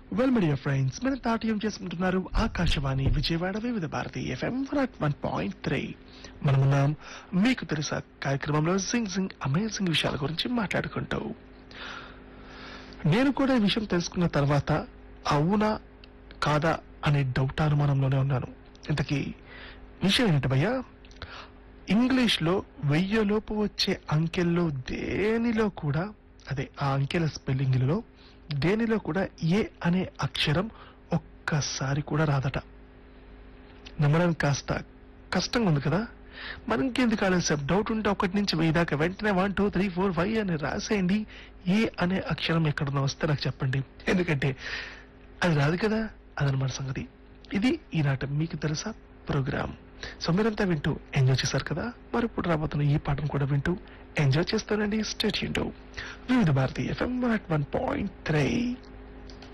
well media friends మన తాటయం చేసుకుంటున్నారు Akashvani Vijayawada Vividh Bharati FM one point three మనమున్నాం మీకు తెలుసా కార్యక్రమంలో సింగ్ సింగ్ అమేజింగ్ విషయాల గురించి మాట్లాడుకుంటూ నేను కూడా ఈ విషయం తెలుసుకున్న తర్వాత అవునా కాదా అనే డౌట్ అనుమానంలోనే ఉన్నాను ఇంతకీ విషయం ఏంటి భయ్యా ఇంగ్లీష్ లో వెయ్యలోపు వచ్చే అంకెల్లో దేనిలో కూడా అదే ఆ అంకెల స్పెల్లింగ్ లో దేనిలో కూడా ఏ అనే అక్షరం ఒక్కసారి కూడా రాదట నమ్మడానికి కాస్త కష్టంగా ఉంది కదా మనం ఇంకెందుకు ఆలస్యం డౌట్ ఉంటే ఒకటి నుంచి వెయ్యి దాకా వెంటనే one two three four five అని రాసేయండి ఏ అనే అక్షరం ఎక్కడన్నా వస్తే నాకు చెప్పండి ఎందుకంటే అది రాదు కదా అదనమాట సంగతి ఇది ఈనాటి మీకు తెలుసా ప్రోగ్రామ్ సో మీరంతా వింటూ ఎంజాయ్ చేశారు కదా మరి ఇప్పుడు రాబోతున్న ఈ పాటను కూడా వింటూ ఎంజాయ్ చేస్తానండి state Vividh Bharati FM one point three